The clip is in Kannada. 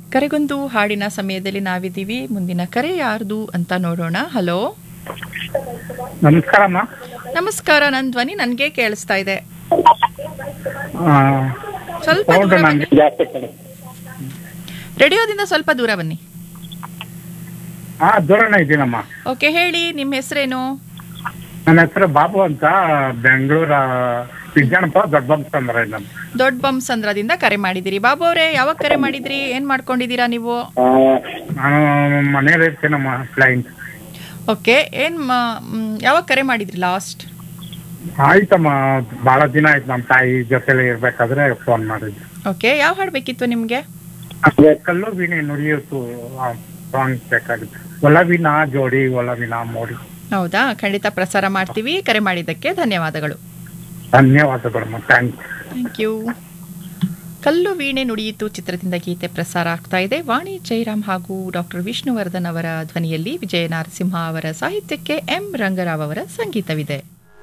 ಕರೆಗೊಂದು ಹಾಡಿನ ಸಮಯದಲ್ಲಿ ನಾವಿದ್ದೀವಿ ಮುಂದಿನ ಕರೆ ಯಾರ್ದು ಅಂತ ನೋಡೋಣ ಹಲೋ ನಮಸ್ಕಾರಮ್ಮ ನಮಸ್ಕಾರ ನನ್ನ ಧ್ವನಿ ನನಗೆ ಕೇಳಿಸ್ತಾ ಇದೆ ಆ, ಸ್ವಲ್ಪ ಹೌದು ದೂರ ನಂಗೆ ಬನ್ನಿ ಜಾಸ್ತಿ ಕಡೆ ರೇಡಿಯೋದಿಂದ ಸ್ವಲ್ಪ ದೂರ ಬನ್ನಿ ಹಾ ದೂರನೇ ಇದ್ದೀನಮ್ಮ ಓಕೆ ಹೇಳಿ ನಿಮ್ಮ ಹೆಸರೇನು ನನ್ನ ಹೆಸರು ಬಾಬು ಅಂತ ಬೆಂಗಳೂರ ವಿಜ್ಞಾನಪ ದೊಡ್ಡಬಂಸಂದ್ರ ನಮ್ಮ ದೊಡ್ಡ ಬಂಸಂದ್ರದಿಂದ ಕರೆ ಮಾಡಿದಿರಿ ಬಾಬು ಅವರೇ ಯಾವಾಗ ಕರೆ ಮಾಡಿದಿರಿ ಏನ್ ಮಾಡ್ಕೊಂಡಿದ್ದೀರಾ ನೀವು ನಾನು ಮನೇಲಿ ಇರ್ತೀನಮ್ಮ ಕ್ಲೈಂಟ್ ಓಕೆ ಏನ್ ಮ- ಮ್, ಯಾವಾಗ ಕರೆ ಮಾಡಿದ್ರಿ ಲಾಸ್ಟ್ ಆಯ್ತಮ್ಮ ಬಹಳ ದಿನ ಆಯ್ತು ನಮ್ಮ ತಾಯಿ ಜೊತೆಲಿ ಇರ್ಬೇಕಾದ್ರೆ ಫೋನ್ ಮಾಡಿದ್ದೆ ಓಕೆ ಯಾವ ಹಾಡು ಬೇಕಿತ್ತು ನಿಮ್ಗೆ ಅದೇ ಕಲ್ಲು ವೀಣೆ ನುಡಿಯಿತು ಸಾಂಗ್ ಬೇಕಾಗಿತ್ತು ಒಲವಿನ ಜೋಡಿ ಒಲವಿನ ಮೋಡಿ ಹೌದಾ ಖಂಡಿತ ಪ್ರಸಾರ ಮಾಡ್ತೀವಿ ಕರೆ ಮಾಡಿದ್ದಕ್ಕೆ ಧನ್ಯವಾದಗಳು ಧನ್ಯವಾದಗಳಮ್ಮ ಥ್ಯಾಂಕ್ಸ್ ಥ್ಯಾಂಕ್ ಯು ಕಲ್ಲು ವೀಣೆ ನುಡಿಯಿತು ಚಿತ್ರದಿಂದ ಗೀತೆ ಪ್ರಸಾರ ಆಗ್ತಾ ಇದೆ ವಾಣಿ ಜಯರಾಮ್ ಹಾಗೂ ಡಾಕ್ಟರ್ ವಿಷ್ಣುವರ್ಧನ್ ಅವರ ಧ್ವನಿಯಲ್ಲಿ ವಿಜಯ ನರಸಿಂಹ ಅವರ ಸಾಹಿತ್ಯಕ್ಕೆ ಎಂ ರಂಗರಾವ್ ಅವರ ಸಂಗೀತವಿದೆ